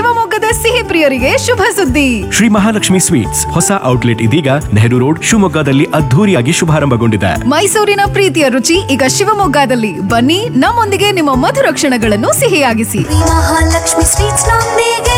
ಶಿವಮೊಗ್ಗದ ಸಿಹಿ ಪ್ರಿಯರಿಗೆ ಶುಭ ಸುದ್ದಿ ಶ್ರೀ ಮಹಾಲಕ್ಷ್ಮಿ ಸ್ವೀಟ್ಸ್ ಹೊಸ ಔಟ್ಲೆಟ್ ಇದೀಗ ನೆಹರು ರೋಡ್ ಶಿವಮೊಗ್ಗದಲ್ಲಿ ಅದ್ಧೂರಿಯಾಗಿ ಶುಭಾರಂಭಗೊಂಡಿದೆ ಮೈಸೂರಿನ ಪ್ರೀತಿಯ ರುಚಿ ಈಗ ಶಿವಮೊಗ್ಗದಲ್ಲಿ ಬನ್ನಿ ನಮ್ಮೊಂದಿಗೆ ನಿಮ್ಮ ಮಧುರ ಕ್ಷಣಗಳನ್ನು ಸಿಹಿಯಾಗಿಸಿ ಮಹಾಲಕ್ಷ್ಮಿ ಸ್ವೀಟ್ಸ್ ನೊಂದಿಗೆ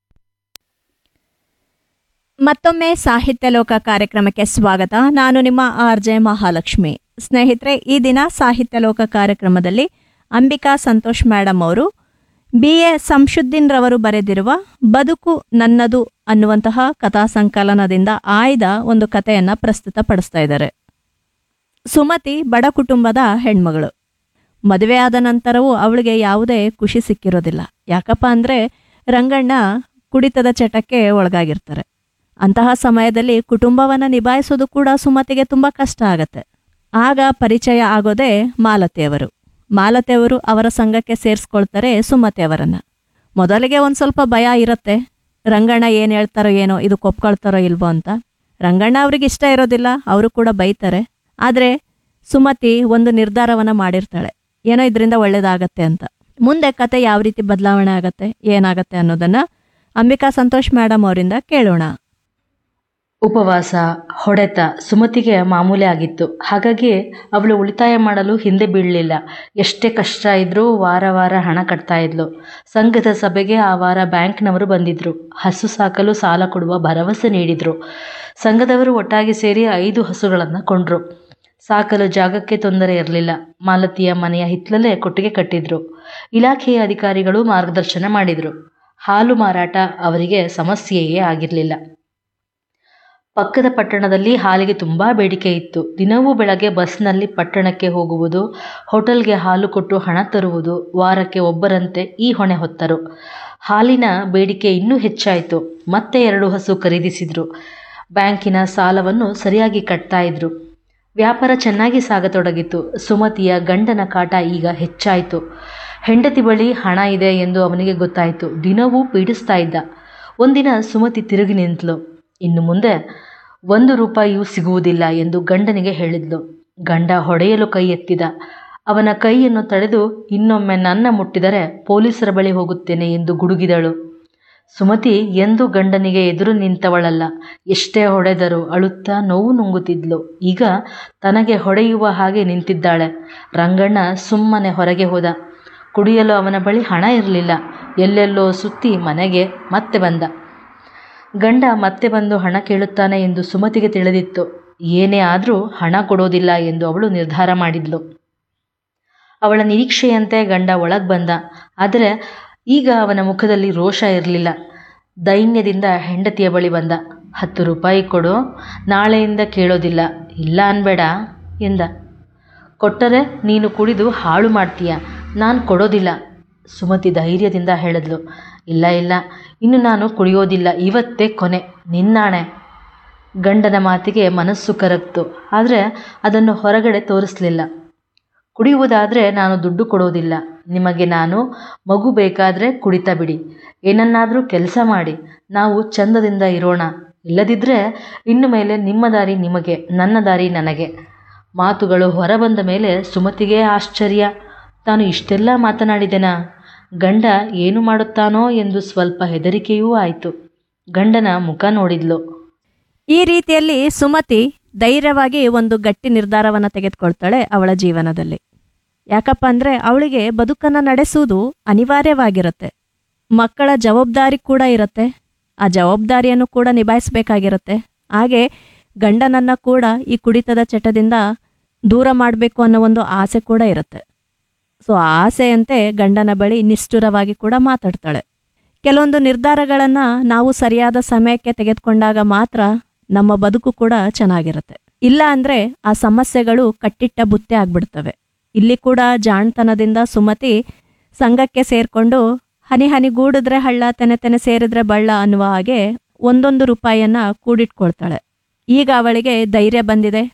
ಮತ್ತೊಮ್ಮೆ ಸಾಹಿತ್ಯ ಲೋಕ ಕಾರ್ಯಕ್ರಮಕ್ಕೆ ಸ್ವಾಗತ ನಾನು ನಿಮ್ಮ ಆರ್ ಜೆ ಮಹಾಲಕ್ಷ್ಮಿ ಸ್ನೇಹಿತರೆ ಈ ದಿನ ಸಾಹಿತ್ಯ ಲೋಕ ಕಾರ್ಯಕ್ರಮದಲ್ಲಿ ಅಂಬಿಕಾ ಸಂತೋಷ್ ಮೇಡಮ್ ಅವರು ಬಿ ಎ ಸಂಶುದ್ದೀನ್ ರವರು ಬರೆದಿರುವ ಬದುಕು ನನ್ನದು ಅನ್ನುವಂತಹ ಕಥಾ ಸಂಕಲನದಿಂದ ಆಯ್ದ ಒಂದು ಕಥೆಯನ್ನು ಪ್ರಸ್ತುತಪಡಿಸ್ತಾ ಇದ್ದಾರೆ ಸುಮತಿ ಬಡ ಕುಟುಂಬದ ಹೆಣ್ಮಗಳು ಮದುವೆಯಾದ ನಂತರವೂ ಅವಳಿಗೆ ಯಾವುದೇ ಖುಷಿ ಸಿಕ್ಕಿರೋದಿಲ್ಲ ಯಾಕಪ್ಪ ಅಂದರೆ ರಂಗಣ್ಣ ಕುಡಿತದ ಚಟಕ್ಕೆ ಒಳಗಾಗಿರ್ತಾರೆ ಅಂತಹ ಸಮಯದಲ್ಲಿ ಕುಟುಂಬವನ್ನು ನಿಭಾಯಿಸೋದು ಕೂಡ ಸುಮತಿಗೆ ತುಂಬ ಕಷ್ಟ ಆಗತ್ತೆ ಆಗ ಪರಿಚಯ ಆಗೋದೇ ಮಾಲತಿಯವರು ಮಾಲತಿಯವರು ಅವರ ಸಂಘಕ್ಕೆ ಸೇರಿಸ್ಕೊಳ್ತಾರೆ ಸುಮತಿ ಅವರನ್ನು ಮೊದಲಿಗೆ ಒಂದು ಸ್ವಲ್ಪ ಭಯ ಇರುತ್ತೆ ರಂಗಣ್ಣ ಏನು ಹೇಳ್ತಾರೋ ಏನೋ ಇದು ಒಪ್ಕೊಳ್ತಾರೋ ಇಲ್ವೋ ಅಂತ ರಂಗಣ್ಣ ಅವ್ರಿಗೆ ಇಷ್ಟ ಇರೋದಿಲ್ಲ ಅವರು ಕೂಡ ಬೈತಾರೆ ಆದರೆ ಸುಮತಿ ಒಂದು ನಿರ್ಧಾರವನ್ನು ಮಾಡಿರ್ತಾಳೆ ಏನೋ ಇದರಿಂದ ಒಳ್ಳೇದಾಗತ್ತೆ ಅಂತ ಮುಂದೆ ಕತೆ ಯಾವ ರೀತಿ ಬದಲಾವಣೆ ಆಗತ್ತೆ ಏನಾಗತ್ತೆ ಅನ್ನೋದನ್ನು ಅಂಬಿಕಾ ಸಂತೋಷ್ ಮೇಡಮ್ ಅವರಿಂದ ಕೇಳೋಣ ಉಪವಾಸ ಹೊಡೆತ ಸುಮತಿಗೆ ಮಾಮೂಲಿ ಆಗಿತ್ತು ಹಾಗಾಗಿ ಅವಳು ಉಳಿತಾಯ ಮಾಡಲು ಹಿಂದೆ ಬೀಳಲಿಲ್ಲ ಎಷ್ಟೇ ಕಷ್ಟ ಇದ್ರೂ ವಾರ ವಾರ ಹಣ ಕಟ್ತಾ ಇದ್ಲು ಸಂಘದ ಸಭೆಗೆ ಆ ವಾರ ಬ್ಯಾಂಕ್ನವರು ಬಂದಿದ್ರು ಹಸು ಸಾಕಲು ಸಾಲ ಕೊಡುವ ಭರವಸೆ ನೀಡಿದ್ರು ಸಂಘದವರು ಒಟ್ಟಾಗಿ ಸೇರಿ ಐದು ಹಸುಗಳನ್ನು ಕೊಂಡ್ರು ಸಾಕಲು ಜಾಗಕ್ಕೆ ತೊಂದರೆ ಇರಲಿಲ್ಲ ಮಾಲತಿಯ ಮನೆಯ ಹಿತ್ತಲಲ್ಲೇ ಕೊಟ್ಟಿಗೆ ಕಟ್ಟಿದ್ರು ಇಲಾಖೆಯ ಅಧಿಕಾರಿಗಳು ಮಾರ್ಗದರ್ಶನ ಮಾಡಿದರು ಹಾಲು ಮಾರಾಟ ಅವರಿಗೆ ಸಮಸ್ಯೆಯೇ ಆಗಿರಲಿಲ್ಲ ಪಕ್ಕದ ಪಟ್ಟಣದಲ್ಲಿ ಹಾಲಿಗೆ ತುಂಬ ಬೇಡಿಕೆ ಇತ್ತು ದಿನವೂ ಬೆಳಗ್ಗೆ ಬಸ್ನಲ್ಲಿ ಪಟ್ಟಣಕ್ಕೆ ಹೋಗುವುದು ಹೋಟೆಲ್ಗೆ ಹಾಲು ಕೊಟ್ಟು ಹಣ ತರುವುದು ವಾರಕ್ಕೆ ಒಬ್ಬರಂತೆ ಈ ಹೊಣೆ ಹೊತ್ತರು ಹಾಲಿನ ಬೇಡಿಕೆ ಇನ್ನೂ ಹೆಚ್ಚಾಯಿತು ಮತ್ತೆ ಎರಡು ಹಸು ಖರೀದಿಸಿದ್ರು ಬ್ಯಾಂಕಿನ ಸಾಲವನ್ನು ಸರಿಯಾಗಿ ಕಟ್ತಾ ಇದ್ರು ವ್ಯಾಪಾರ ಚೆನ್ನಾಗಿ ಸಾಗತೊಡಗಿತು ಸುಮತಿಯ ಗಂಡನ ಕಾಟ ಈಗ ಹೆಚ್ಚಾಯಿತು ಹೆಂಡತಿ ಬಳಿ ಹಣ ಇದೆ ಎಂದು ಅವನಿಗೆ ಗೊತ್ತಾಯಿತು ದಿನವೂ ಪೀಡಿಸ್ತಾ ಇದ್ದ ಒಂದಿನ ಸುಮತಿ ತಿರುಗಿ ನಿಂತಳು ಇನ್ನು ಮುಂದೆ ಒಂದು ರೂಪಾಯಿಯೂ ಸಿಗುವುದಿಲ್ಲ ಎಂದು ಗಂಡನಿಗೆ ಹೇಳಿದ್ಲು ಗಂಡ ಹೊಡೆಯಲು ಕೈ ಎತ್ತಿದ ಅವನ ಕೈಯನ್ನು ತಡೆದು ಇನ್ನೊಮ್ಮೆ ನನ್ನ ಮುಟ್ಟಿದರೆ ಪೊಲೀಸರ ಬಳಿ ಹೋಗುತ್ತೇನೆ ಎಂದು ಗುಡುಗಿದಳು ಸುಮತಿ ಎಂದು ಗಂಡನಿಗೆ ಎದುರು ನಿಂತವಳಲ್ಲ ಎಷ್ಟೇ ಹೊಡೆದರೂ ಅಳುತ್ತಾ ನೋವು ನುಂಗುತ್ತಿದ್ಲು ಈಗ ತನಗೆ ಹೊಡೆಯುವ ಹಾಗೆ ನಿಂತಿದ್ದಾಳೆ ರಂಗಣ್ಣ ಸುಮ್ಮನೆ ಹೊರಗೆ ಹೋದ ಕುಡಿಯಲು ಅವನ ಬಳಿ ಹಣ ಇರಲಿಲ್ಲ ಎಲ್ಲೆಲ್ಲೋ ಸುತ್ತಿ ಮನೆಗೆ ಮತ್ತೆ ಬಂದ ಗಂಡ ಮತ್ತೆ ಬಂದು ಹಣ ಕೇಳುತ್ತಾನೆ ಎಂದು ಸುಮತಿಗೆ ತಿಳಿದಿತ್ತು ಏನೇ ಆದರೂ ಹಣ ಕೊಡೋದಿಲ್ಲ ಎಂದು ಅವಳು ನಿರ್ಧಾರ ಮಾಡಿದ್ಲು ಅವಳ ನಿರೀಕ್ಷೆಯಂತೆ ಗಂಡ ಒಳಗೆ ಬಂದ ಆದರೆ ಈಗ ಅವನ ಮುಖದಲ್ಲಿ ರೋಷ ಇರಲಿಲ್ಲ ದೈನ್ಯದಿಂದ ಹೆಂಡತಿಯ ಬಳಿ ಬಂದ ಹತ್ತು ರೂಪಾಯಿ ಕೊಡು ನಾಳೆಯಿಂದ ಕೇಳೋದಿಲ್ಲ ಇಲ್ಲ ಅನ್ಬೇಡ ಎಂದ ಕೊಟ್ಟರೆ ನೀನು ಕುಡಿದು ಹಾಳು ಮಾಡ್ತೀಯ ನಾನು ಕೊಡೋದಿಲ್ಲ ಸುಮತಿ ಧೈರ್ಯದಿಂದ ಹೇಳಿದ್ಲು ಇಲ್ಲ ಇಲ್ಲ ಇನ್ನು ನಾನು ಕುಡಿಯೋದಿಲ್ಲ ಇವತ್ತೇ ಕೊನೆ ನಿನ್ನಾಣೆ ಗಂಡನ ಮಾತಿಗೆ ಮನಸ್ಸು ಕರಗ್ತು ಆದರೆ ಅದನ್ನು ಹೊರಗಡೆ ತೋರಿಸಲಿಲ್ಲ ಕುಡಿಯುವುದಾದರೆ ನಾನು ದುಡ್ಡು ಕೊಡೋದಿಲ್ಲ ನಿಮಗೆ ನಾನು ಮಗು ಬೇಕಾದರೆ ಕುಡಿತಾ ಬಿಡಿ ಏನನ್ನಾದರೂ ಕೆಲಸ ಮಾಡಿ ನಾವು ಚಂದದಿಂದ ಇರೋಣ ಇಲ್ಲದಿದ್ದರೆ ಇನ್ನು ಮೇಲೆ ನಿಮ್ಮ ದಾರಿ ನಿಮಗೆ ನನ್ನ ದಾರಿ ನನಗೆ ಮಾತುಗಳು ಹೊರಬಂದ ಮೇಲೆ ಸುಮತಿಗೆ ಆಶ್ಚರ್ಯ ತಾನು ಇಷ್ಟೆಲ್ಲ ಮಾತನಾಡಿದೆನಾ ಗಂಡ ಏನು ಮಾಡುತ್ತಾನೋ ಎಂದು ಸ್ವಲ್ಪ ಹೆದರಿಕೆಯೂ ಆಯಿತು ಗಂಡನ ಮುಖ ನೋಡಿದ್ಲು ಈ ರೀತಿಯಲ್ಲಿ ಸುಮತಿ ಧೈರ್ಯವಾಗಿ ಒಂದು ಗಟ್ಟಿ ನಿರ್ಧಾರವನ್ನು ತೆಗೆದುಕೊಳ್ತಾಳೆ ಅವಳ ಜೀವನದಲ್ಲಿ ಯಾಕಪ್ಪ ಅಂದರೆ ಅವಳಿಗೆ ಬದುಕನ್ನು ನಡೆಸುವುದು ಅನಿವಾರ್ಯವಾಗಿರುತ್ತೆ ಮಕ್ಕಳ ಜವಾಬ್ದಾರಿ ಕೂಡ ಇರುತ್ತೆ ಆ ಜವಾಬ್ದಾರಿಯನ್ನು ಕೂಡ ನಿಭಾಯಿಸಬೇಕಾಗಿರುತ್ತೆ ಹಾಗೆ ಗಂಡನನ್ನು ಕೂಡ ಈ ಕುಡಿತದ ಚಟದಿಂದ ದೂರ ಮಾಡಬೇಕು ಅನ್ನೋ ಒಂದು ಆಸೆ ಕೂಡ ಇರುತ್ತೆ ಸೊ ಆ ಆಸೆಯಂತೆ ಗಂಡನ ಬಳಿ ನಿಷ್ಠುರವಾಗಿ ಕೂಡ ಮಾತಾಡ್ತಾಳೆ ಕೆಲವೊಂದು ನಿರ್ಧಾರಗಳನ್ನು ನಾವು ಸರಿಯಾದ ಸಮಯಕ್ಕೆ ತೆಗೆದುಕೊಂಡಾಗ ಮಾತ್ರ ನಮ್ಮ ಬದುಕು ಕೂಡ ಚೆನ್ನಾಗಿರುತ್ತೆ ಇಲ್ಲ ಅಂದರೆ ಆ ಸಮಸ್ಯೆಗಳು ಕಟ್ಟಿಟ್ಟ ಬುತ್ತೆ ಆಗ್ಬಿಡ್ತವೆ ಇಲ್ಲಿ ಕೂಡ ಜಾಣ್ತನದಿಂದ ಸುಮತಿ ಸಂಘಕ್ಕೆ ಸೇರಿಕೊಂಡು ಹನಿ ಹನಿ ಗೂಡಿದ್ರೆ ಹಳ್ಳ ತೆನೆ ತೆನೆ ಸೇರಿದ್ರೆ ಬಳ್ಳ ಅನ್ನುವ ಹಾಗೆ ಒಂದೊಂದು ರೂಪಾಯಿಯನ್ನ ಕೂಡಿಟ್ಕೊಳ್ತಾಳೆ ಈಗ ಅವಳಿಗೆ ಧೈರ್ಯ ಬಂದಿದೆ